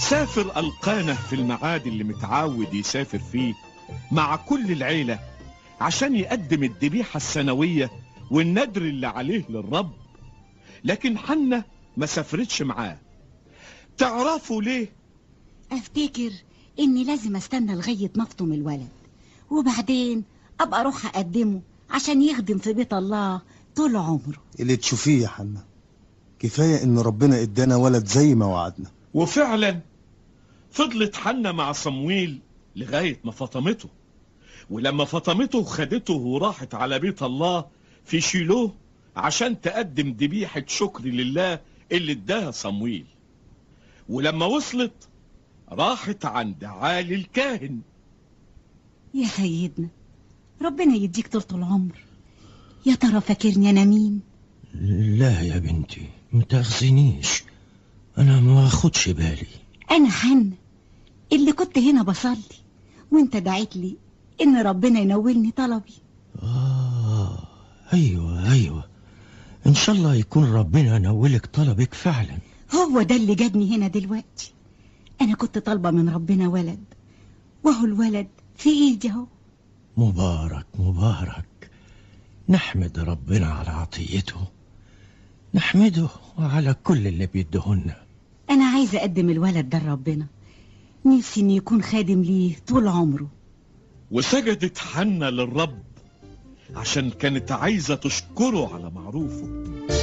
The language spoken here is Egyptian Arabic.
سافر ألقانه في الميعاد اللي متعود يسافر فيه مع كل العيلة عشان يقدم الذبيحة السنوية والندر اللي عليه للرب لكن حنة ما سافرتش معاه تعرفوا ليه افتكر اني لازم استنى لغايه ما افطم الولد وبعدين ابقى اروح اقدمه عشان يخدم في بيت الله طول عمره اللي تشوفيه يا حنا كفاية ان ربنا ادانا ولد زي ما وعدنا وفعلا فضلت حنة مع صمويل لغاية ما فطمته ولما فطمته خدته وراحت على بيت الله في شيلوه عشان تقدم ذبيحة شكر لله اللي اداها صمويل ولما وصلت راحت عند عالي الكاهن يا سيدنا ربنا يديك طول العمر يا ترى فاكرني انا مين لا يا بنتي متاخذنيش انا ما اخدش بالي انا حنة اللي كنت هنا بصلي وانت دعيت لي ان ربنا ينولني طلبي آه أيوة أيوة إن شاء الله يكون ربنا نولك طلبك فعلا هو ده اللي جابني هنا دلوقتي انا كنت طالبة من ربنا ولد وهو الولد في ايدي اهو مبارك مبارك نحمد ربنا على عطيته نحمده على كل اللي بيدهنا انا عايزة اقدم الولد ده لربنا نفسي انه يكون خادم ليه طول عمره وسجدت حنة للرب عشان كانت عايزة تشكره على معروفه